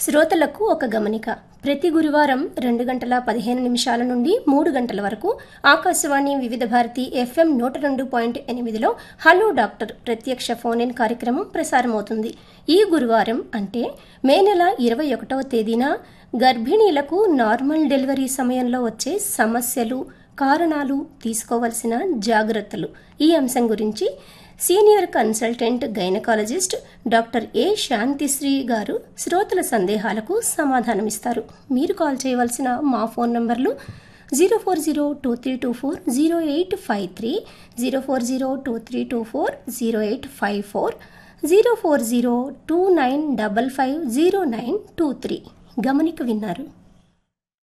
శ్రోతలకు ఒక గమనిక ప్రతి గురువారం రెండు గంటల పదిహేను నిమిషాల నుండి మూడు గంటల వరకు ఆకాశవాణి వివిధ భారతి ఎఫ్ఎం నూట రెండు పాయింట్ ఎనిమిదిలో హలో డాక్టర్ ప్రత్యక్ష ఫోన్ ఇన్ కార్యక్రమం ప్రసారమవుతుంది ఈ గురువారం అంటే మే నెల ఇరవై ఒకటవ తేదీన గర్భిణీలకు నార్మల్ డెలివరీ సమయంలో వచ్చే సమస్యలు కారణాలు తీసుకోవలసిన జాగ్రత్తలు ఈ అంశం గురించి senior consultant gynaecologist doctor A Shanthisri గారు శ్రోతల సందేహాలకు సమాధానమిస్తారు మీరు కాల్ చేయవలసిన మా ఫోన్ నంబర్లు zero four zero two three two four zero eight five three zero four zero two three two four zero eight five four zero four zero two nine double five zero nine two three గమనిక విన్నారు